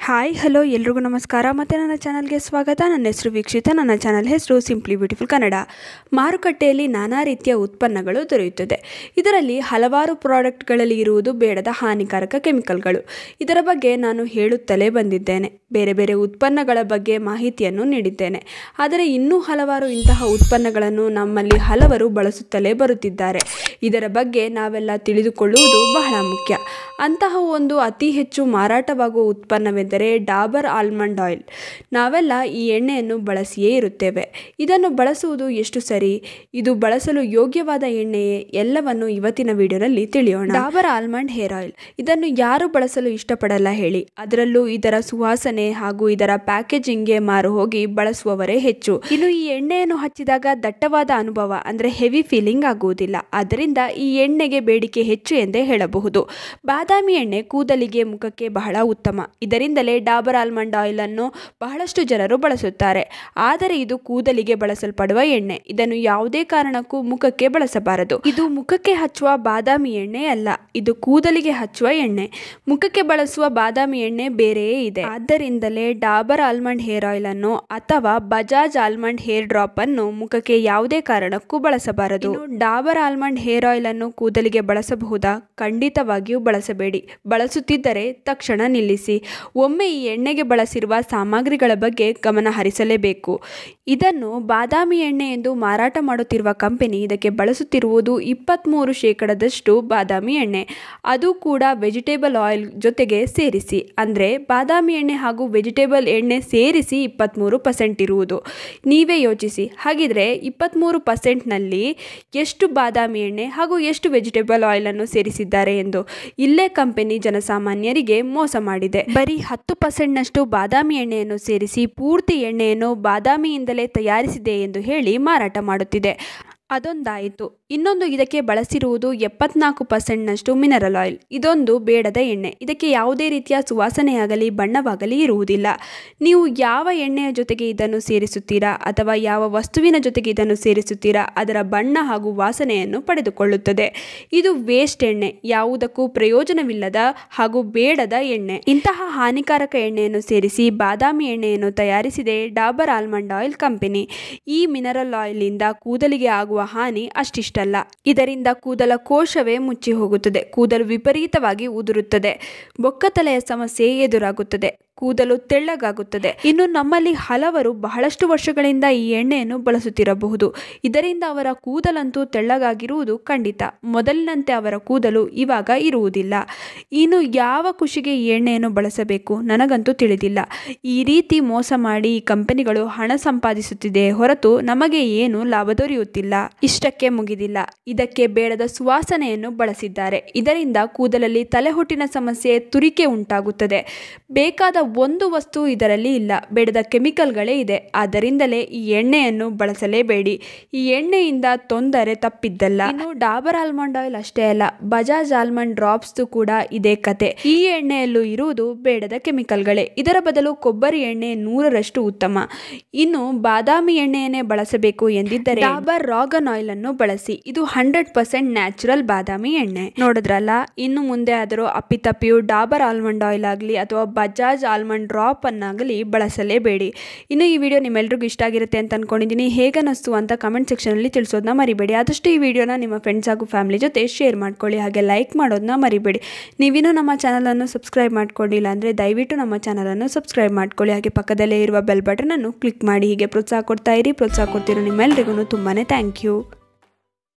hi hello ಎಲ್ರಿಗೂ ನಮಸ್ಕಾರ ಮತ್ತು ನನ್ನ ಚಾನಲ್ಗೆ ಸ್ವಾಗತ ನನ್ನ ಹೆಸರು ವೀಕ್ಷಿತ ನನ್ನ ಚಾನಲ್ ಹೆಸರು ಸಿಂಪ್ಲಿ ಬ್ಯೂಟಿಫುಲ್ ಕನ್ನಡ ಮಾರುಕಟ್ಟೆಯಲ್ಲಿ ನಾನಾ ರೀತಿಯ ಉತ್ಪನ್ನಗಳು ದೊರೆಯುತ್ತದೆ ಇದರಲ್ಲಿ ಹಲವಾರು ಪ್ರಾಡಕ್ಟ್ಗಳಲ್ಲಿ ಇರುವುದು ಬೇಡದ ಹಾನಿಕಾರಕ ಕೆಮಿಕಲ್ಗಳು ಇದರ ಬಗ್ಗೆ ನಾನು ಹೇಳುತ್ತಲೇ ಬಂದಿದ್ದೇನೆ ಬೇರೆ ಬೇರೆ ಉತ್ಪನ್ನಗಳ ಬಗ್ಗೆ ಮಾಹಿತಿಯನ್ನು ನೀಡಿದ್ದೇನೆ ಆದರೆ ಇನ್ನೂ ಹಲವಾರು ಇಂತಹ ಉತ್ಪನ್ನಗಳನ್ನು ನಮ್ಮಲ್ಲಿ ಹಲವರು ಬಳಸುತ್ತಲೇ ಬರುತ್ತಿದ್ದಾರೆ ಇದರ ಬಗ್ಗೆ ನಾವೆಲ್ಲ ತಿಳಿದುಕೊಳ್ಳುವುದು ಬಹಳ ಮುಖ್ಯ ಅಂತಹ ಒಂದು ಅತಿ ಹೆಚ್ಚು ಮಾರಾಟವಾಗುವ ಉತ್ಪನ್ನವೆಂದರೆ ಡಾಬರ್ ಆಲ್ಮಂಡ್ ಆಯಿಲ್ ನಾವೆಲ್ಲ ಈ ಎಣ್ಣೆಯನ್ನು ಬಳಸಿಯೇ ಇರುತ್ತೇವೆ ಇದನ್ನು ಬಳಸುವುದು ಎಷ್ಟು ಸರಿ ಇದು ಬಳಸಲು ಯೋಗ್ಯವಾದ ಎಣ್ಣೆಯೇ ಎಲ್ಲವನ್ನು ಇವತ್ತಿನ ವಿಡಿಯೋನಲ್ಲಿ ತಿಳಿಯೋಣ ಡಾಬರ್ ಆಲ್ಮಂಡ್ ಹೇರ್ ಆಯಿಲ್ ಇದನ್ನು ಯಾರು ಬಳಸಲು ಇಷ್ಟಪಡಲ್ಲ ಹೇಳಿ ಅದರಲ್ಲೂ ಇದರ ಸುವಾಸನೆ ಹಾಗೂ ಇದರ ಪ್ಯಾಕೇಜಿಂಗ್ಗೆ ಮಾರು ಹೋಗಿ ಬಳಸುವವರೇ ಹೆಚ್ಚು ಇನ್ನು ಈ ಎಣ್ಣೆಯನ್ನು ಹಚ್ಚಿದಾಗ ದಟ್ಟವಾದ ಅನುಭವ ಅಂದರೆ ಹೆವಿ ಫೀಲಿಂಗ್ ಆಗುವುದಿಲ್ಲ ಆದ್ದರಿಂದ ಈ ಎಣ್ಣೆಗೆ ಬೇಡಿಕೆ ಹೆಚ್ಚು ಎಂದೇ ಹೇಳಬಹುದು ಬಾದಾಮಿ ಎಣ್ಣೆ ಕೂದಲಿಗೆ ಮುಖಕ್ಕೆ ಬಹಳ ಉತ್ತಮ ಇದರಿಂದಲೇ ಡಾಬರ್ ಆಲ್ಮಂಡ್ ಆಯಿಲ್ ಅನ್ನು ಬಹಳಷ್ಟು ಜನರು ಬಳಸುತ್ತಾರೆ ಆದರೆ ಇದು ಕೂದಲಿಗೆ ಬಳಸಲ್ಪಡುವ ಎಣ್ಣೆ ಇದನ್ನು ಯಾವುದೇ ಕಾರಣಕ್ಕೂ ಮುಖಕ್ಕೆ ಬಳಸಬಾರದು ಇದು ಮುಖಕ್ಕೆ ಹಚ್ಚುವ ಬಾದಾಮಿ ಎಣ್ಣೆ ಅಲ್ಲ ಇದು ಕೂದಲಿಗೆ ಹಚ್ಚುವ ಎಣ್ಣೆ ಮುಖಕ್ಕೆ ಬಳಸುವ ಬಾದಾಮಿ ಎಣ್ಣೆ ಬೇರೆಯೇ ಇದೆ ಆದ್ದರಿಂದಲೇ ಡಾಬರ್ ಆಲ್ಮಂಡ್ ಹೇರ್ ಆಯಿಲ್ ಅನ್ನು ಅಥವಾ ಬಜಾಜ್ ಆಲ್ಮಂಡ್ ಹೇರ್ ಡ್ರಾಪ್ ಅನ್ನು ಮುಖಕ್ಕೆ ಯಾವುದೇ ಕಾರಣಕ್ಕೂ ಬಳಸಬಾರದು ಇನ್ನು ಡಾಬರ್ ಆಲ್ಮಂಡ್ ಹೇರ್ ಆಯಿಲ್ ಅನ್ನು ಕೂದಲಿಗೆ ಬಳಸಬಹುದಾ ಖಂಡಿತವಾಗಿಯೂ ಬಳಸಬೇಡಿ ಬಳಸುತ್ತಿದ್ದರೆ ತಕ್ಷಣ ನಿಲ್ಲಿಸಿ ಒಮ್ಮೆ ಈ ಎಣ್ಣೆಗೆ ಬಳಸಿರುವ ಸಾಮಗ್ರಿಗಳ ಬಗ್ಗೆ ಗಮನ ಹರಿಸಲೇಬೇಕು ಇದನ್ನು ಬಾದಾಮಿ ಎಣ್ಣೆ ಎಂದು ಮಾರಾಟ ಮಾಡುತ್ತಿರುವ ಕಂಪನಿ ಇದಕ್ಕೆ ಬಳಸುತ್ತಿರುವುದು ಇಪ್ಪತ್ತ್ಮೂರು ಶೇಕಡದಷ್ಟು ಬಾದಾಮಿ ಎಣ್ಣೆ ಅದು ಕೂಡ ವೆಜಿಟೇಬಲ್ ಆಯಿಲ್ ಜೊತೆಗೆ ಸೇರಿಸಿ ಅಂದರೆ ಬಾದಾಮಿ ಎಣ್ಣೆ ಹಾಗೂ ವೆಜಿಟೇಬಲ್ ಎಣ್ಣೆ ಸೇರಿಸಿ ಇಪ್ಪತ್ತ್ಮೂರು ಪರ್ಸೆಂಟ್ ಇರುವುದು ನೀವೇ ಯೋಚಿಸಿ ಹಾಗಿದ್ರೆ ಇಪ್ಪತ್ತ್ಮೂರು ಪರ್ಸೆಂಟ್ನಲ್ಲಿ ಎಷ್ಟು ಬಾದಾಮಿ ಎಣ್ಣೆ ಹಾಗೂ ಎಷ್ಟು ವೆಜಿಟೇಬಲ್ ಆಯಿಲನ್ನು ಸೇರಿಸಿದ್ದಾರೆ ಎಂದು ಇಲ್ಲೇ ಕಂಪನಿ ಜನಸಾಮಾನ್ಯರಿಗೆ ಮೋಸ ಮಾಡಿದೆ ಬರೀ ಹತ್ತು ಪರ್ಸೆಂಟ್ನಷ್ಟು ಬಾದಾಮಿ ಎಣ್ಣೆಯನ್ನು ಸೇರಿಸಿ ಪೂರ್ತಿ ಎಣ್ಣೆಯನ್ನು ಬಾದಾಮಿಯಿಂದಲೇ ತಯಾರಿಸಿದೆ ಎಂದು ಹೇಳಿ ಮಾರಾಟ ಮಾಡುತ್ತಿದೆ ಅದೊಂದಾಯಿತು ಇನ್ನೊಂದು ಇದಕ್ಕೆ ಬಳಸಿರುವುದು ಎಪ್ಪತ್ನಾಲ್ಕು ಪರ್ಸೆಂಟ್ನಷ್ಟು ಮಿನರಲ್ ಆಯಿಲ್ ಇದೊಂದು ಬೇಡದ ಎಣ್ಣೆ ಇದಕ್ಕೆ ಯಾವುದೇ ರೀತಿಯ ಸುವಾಸನೆಯಾಗಲಿ ಬಣ್ಣವಾಗಲಿ ಇರುವುದಿಲ್ಲ ನೀವು ಯಾವ ಎಣ್ಣೆಯ ಜೊತೆಗೆ ಇದನ್ನು ಸೇರಿಸುತ್ತೀರಾ ಅಥವಾ ಯಾವ ವಸ್ತುವಿನ ಜೊತೆಗೆ ಇದನ್ನು ಸೇರಿಸುತ್ತೀರಾ ಅದರ ಬಣ್ಣ ಹಾಗೂ ವಾಸನೆಯನ್ನು ಪಡೆದುಕೊಳ್ಳುತ್ತದೆ ಇದು ವೇಸ್ಟ್ ಎಣ್ಣೆ ಯಾವುದಕ್ಕೂ ಪ್ರಯೋಜನವಿಲ್ಲದ ಹಾಗೂ ಬೇಡದ ಎಣ್ಣೆ ಇಂತಹ ಹಾನಿಕಾರಕ ಎಣ್ಣೆಯನ್ನು ಸೇರಿಸಿ ಬಾದಾಮಿ ಎಣ್ಣೆಯನ್ನು ತಯಾರಿಸಿದೆ ಡಾಬರ್ ಆಲ್ಮಂಡ್ ಆಯಿಲ್ ಕಂಪನಿ ಈ ಮಿನರಲ್ ಆಯಿಲ್ನಿಂದ ಕೂದಲಿಗೆ ಆಗುವ ಹಾನಿ ಅಷ್ಟಿಷ್ಟಲ್ಲ ಇದರಿಂದ ಕೂದಲ ಕೋಶವೇ ಮುಚ್ಚಿ ಹೋಗುತ್ತದೆ ಕೂದಲು ವಿಪರೀತವಾಗಿ ಉದುರುತ್ತದೆ ಬೊಕ್ಕತಲೆಯ ಸಮಸ್ಯೆ ಎದುರಾಗುತ್ತದೆ ಕೂದಲು ತೆಳ್ಳಗಾಗುತ್ತದೆ ಇನ್ನು ನಮ್ಮಲ್ಲಿ ಹಲವರು ಬಹಳಷ್ಟು ವರ್ಷಗಳಿಂದ ಈ ಎಣ್ಣೆಯನ್ನು ಬಳಸುತ್ತಿರಬಹುದು ಇದರಿಂದ ಅವರ ಕೂದಲಂತೂ ತೆಳ್ಳಗಾಗಿರುವುದು ಖಂಡಿತ ಮೊದಲಿನಂತೆ ಅವರ ಕೂದಲು ಇವಾಗ ಇರುವುದಿಲ್ಲ ಇನ್ನು ಯಾವ ಖುಷಿಗೆ ಈ ಎಣ್ಣೆಯನ್ನು ಬಳಸಬೇಕು ನನಗಂತೂ ತಿಳಿದಿಲ್ಲ ಈ ರೀತಿ ಮೋಸ ಮಾಡಿ ಈ ಕಂಪನಿಗಳು ಹಣ ಸಂಪಾದಿಸುತ್ತಿದೆ ಹೊರತು ನಮಗೆ ಏನು ಲಾಭ ದೊರೆಯುತ್ತಿಲ್ಲ ಇಷ್ಟಕ್ಕೆ ಮುಗಿದಿಲ್ಲ ಇದಕ್ಕೆ ಬೇಡದ ಸುವಾಸನೆಯನ್ನು ಬಳಸಿದ್ದಾರೆ ಇದರಿಂದ ಕೂದಲಲ್ಲಿ ತಲೆಹೊಟ್ಟಿನ ಸಮಸ್ಯೆ ತುರಿಕೆ ಉಂಟಾಗುತ್ತದೆ ಬೇಕಾದ ಒಂದು ವಸ್ತು ಇದರಲ್ಲಿ ಇಲ್ಲ ಬೇಡದ ಕೆಮಿಕಲ್ಗಳೇ ಇದೆ ಆದ್ದರಿಂದಲೇ ಈ ಎಣ್ಣೆಯನ್ನು ಬಳಸಲೇಬೇಡಿ ಈ ಎಣ್ಣೆಯಿಂದ ತೊಂದರೆ ತಪ್ಪಿದ್ದಲ್ಲ ಇನ್ನು ಡಾಬರ್ ಆಲ್ಮಂಡ್ ಆಯಿಲ್ ಅಷ್ಟೇ ಅಲ್ಲ ಬಜಾಜ್ ಆಲ್ಮಂಡ್ ಡ್ರಾಪ್ಸ್ ಕೂಡ ಇದೇ ಕತೆ ಈ ಎಣ್ಣೆಯಲ್ಲೂ ಇರುವುದು ಬೇಡದ ಕೆಮಿಕಲ್ಗಳೇ ಇದರ ಬದಲು ಕೊಬ್ಬರಿ ಎಣ್ಣೆ ನೂರರಷ್ಟು ಉತ್ತಮ ಇನ್ನು ಬಾದಾಮಿ ಎಣ್ಣೆಯನ್ನೇ ಬಳಸಬೇಕು ಎಂದಿದ್ದರೆ ಡಾಬರ್ ರಾಗನ್ ಆಯಿಲ್ ಅನ್ನು ಬಳಸಿ ಇದು ಹಂಡ್ರೆಡ್ ಪರ್ಸೆಂಟ್ ನ್ಯಾಚುರಲ್ ಬಾದಾಮಿ ಎಣ್ಣೆ ನೋಡಿದ್ರಲ್ಲ ಇನ್ನು ಮುಂದೆ ಆದರೂ ಅಪ್ಪಿತಪ್ಪಿಯು ಡಾಬರ್ ಆಲ್ಮಂಡ್ ಆಯಿಲ್ ಆಗಲಿ ಅಥವಾ ಬಜಾಜ್ ಆಲ್ಮಂಡ್ ಡ್ರಾಪ್ ಅನ್ನಾಗಲಿ ಬಳಸಲೇಬೇಡಿ ಇನ್ನು ಈ ವಿಡಿಯೋ ನಿಮ್ಮೆಲ್ರಿಗೂ ಇಷ್ಟ ಆಗಿರುತ್ತೆ ಅಂತ ಅನ್ಕೊಂಡಿದ್ದೀನಿ ಹೇಗನ್ನಿಸ್ತು ಅಂತ ಕಮೆಂಟ್ ಸೆಕ್ಷನಲ್ಲಿ ತಿಳಿಸೋದನ್ನ ಮರಿಬೇಡಿ ಆದಷ್ಟು ಈ ವಿಡಿಯೋನ ನಿಮ್ಮ ಫ್ರೆಂಡ್ಸ್ ಹಾಗೂ ಫ್ಯಾಮಿಲಿ ಜೊತೆ ಶೇರ್ ಮಾಡ್ಕೊಳ್ಳಿ ಹಾಗೆ ಲೈಕ್ ಮಾಡೋದನ್ನ ಮರಿಬೇಡಿ ನೀವಿನ್ನೂ ನಮ್ಮ ಚಾನಲನ್ನು ಸಬ್ಸ್ಕ್ರೈಬ್ ಮಾಡ್ಕೊಂಡಿಲ್ಲ ಅಂದರೆ ದಯವಿಟ್ಟು ನಮ್ಮ ಚಾನಲನ್ನು ಸಬ್ಸ್ಕ್ರೈಬ್ ಮಾಡ್ಕೊಳ್ಳಿ ಹಾಗೆ ಪಕ್ಕದಲ್ಲೇ ಇರುವ ಬೆಲ್ ಬಟನನ್ನು ಕ್ಲಿಕ್ ಮಾಡಿ ಹೀಗೆ ಪ್ರೋತ್ಸಾಹ ಕೊಡ್ತಾ ಇರಿ ಪ್ರೋತ್ಸಾಹ ಕೊಡ್ತಿರೋ ನಿಮ್ಮೆಲ್ಲರಿಗೂ ತುಂಬಾ ಥ್ಯಾಂಕ್ ಯು